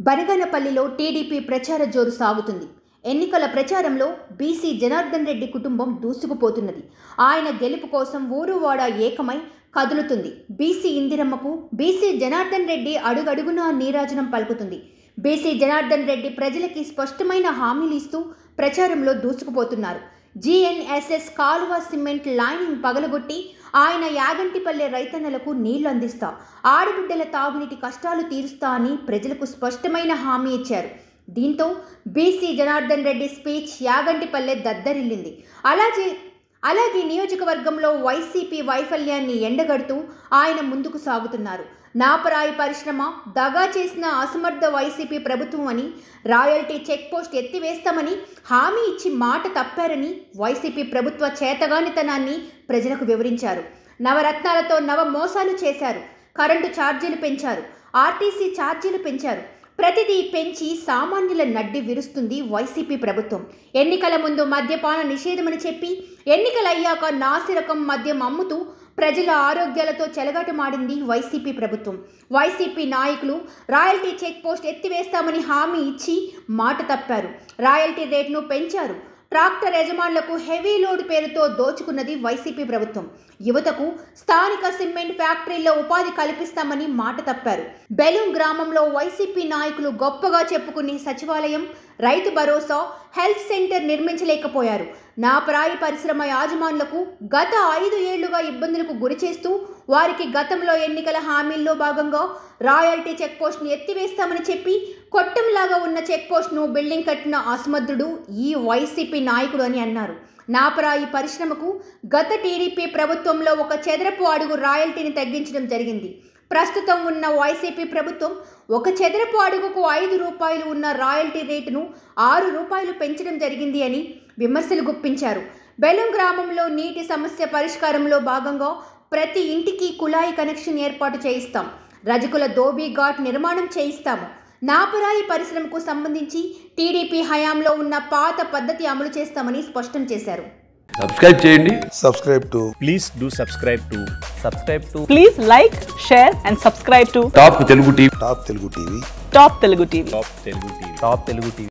బనగానపల్లిలో TDP ప్రచార జోరు సాగుతుంది ఎన్నికల ప్రచారంలో బీసీ జనార్దన్ రెడ్డి కుటుంబం దూసుకుపోతున్నది ఆయన గెలుపు కోసం ఊరువాడ ఏకమై కదులుతుంది బీసీ ఇందిరమ్మకు బీసీ జనార్దన్ రెడ్డి అడుగడుగునా నీరాజనం పలుకుతుంది బీసీ జనార్దన్ రెడ్డి ప్రజలకి స్పష్టమైన హామీలు ఇస్తూ ప్రచారంలో దూసుకుపోతున్నారు జీఎన్ఎస్ఎస్ కాలువ సిమెంట్ లైనింగ్ పగలగొట్టి ఆయన యాగంటిపల్లె రైతన్నలకు నీళ్లు అందిస్తా ఆడబిడ్డల తాగునీటి కష్టాలు తీరుస్తా అని ప్రజలకు స్పష్టమైన హామీ ఇచ్చారు దీంతో బీసీ జనార్దన్ రెడ్డి స్పీచ్ యాగంటిపల్లె దద్దరిల్లింది అలాగే అలాగే నియోజకవర్గంలో వైసీపీ వైఫల్యాన్ని ఎండగడుతూ ఆయన ముందుకు సాగుతున్నారు నాపరాయి పరిశ్రమ దగా చేసిన అసమర్థ వైసీపీ ప్రభుత్వం అని రాయల్టీ చెక్ పోస్ట్ ఎత్తివేస్తామని హామీ ఇచ్చి మాట తప్పారని వైసీపీ ప్రభుత్వ చేతగానితనాన్ని ప్రజలకు వివరించారు నవరత్నాలతో నవ మోసాలు చేశారు కరెంటు ఛార్జీలు పెంచారు ఆర్టీసీ ఛార్జీలు పెంచారు ప్రతిదీ పెంచి సామాన్యుల నడ్డి విరుస్తుంది వైసీపీ ప్రభుత్వం ఎన్నికల ముందు మద్యపాన నిషేధమని చెప్పి ఎన్నికలయ్యాక నాసిరకం మద్యం అమ్ముతూ ప్రజల ఆరోగ్యాలతో చెలగాటమాడింది వైసీపీ ప్రభుత్వం వైసీపీ నాయకులు రాయల్టీ చెక్ పోస్ట్ ఎత్తివేస్తామని హామీ ఇచ్చి మాట తప్పారు రాయల్టీ రేట్ను పెంచారు ట్రాక్టర్ యజమానులకు హెవీ లోడ్ పేరుతో దోచుకున్నది వైసీపీ ప్రభుత్వం యువతకు స్థానిక సిమెంట్ ఫ్యాక్టరీల్లో ఉపాధి కల్పిస్తామని మాట తప్పారు బెలూం గ్రామంలో వైసీపీ నాయకులు గొప్పగా చెప్పుకునే సచివాలయం రైతు భరోసా హెల్త్ సెంటర్ నిర్మించలేకపోయారు నాపరాయి పరిశ్రమ యాజమానులకు గత ఐదు ఏళ్లుగా ఇబ్బందులకు గురి చేస్తూ వారికి గతంలో ఎన్నికల హామీల్లో భాగంగా రాయల్టీ చెక్ పోస్ట్ను ఎత్తివేస్తామని చెప్పి కొట్టంలాగా ఉన్న చెక్ పోస్ట్ను బిల్డింగ్ కట్టిన అసమర్థుడు ఈ వైసీపీ నాయకుడు అని అన్నారు నాపరాయి పరిశ్రమకు గత టీడీపీ ప్రభుత్వంలో ఒక చదరపు అడుగు రాయల్టీని తగ్గించడం జరిగింది ప్రస్తుతం ఉన్న వైసీపీ ప్రభుత్వం ఒక చదరపు అడుగుకు ఐదు రూపాయలు ఉన్న రాయల్టీ రేటును ఆరు రూపాయలు పెంచడం జరిగింది అని విమర్శలు గుప్పించారు బెలూం గ్రామంలో నీటి సమస్య పరిష్కారంలో భాగంగా ప్రతి ఇంటికి కుళాయి కనెక్షన్ ఏర్పాటు చేయిస్తాం రజకుల దోబీ ఘాట్ నిర్మాణం చేయిస్తాము నాపురాయి పరిశ్రమకు సంబంధించి టీడీపీ హయాంలో ఉన్న పాత పద్ధతి అమలు చేస్తామని స్పష్టం చేశారు సబ్స్క్రైబ్ చేయండి subscribe to please do subscribe to subscribe to Please like, share, and subscribe to Top Telugu TV Top Telugu TV. Top Telugu TV. top telugu tv Top Telugu TV.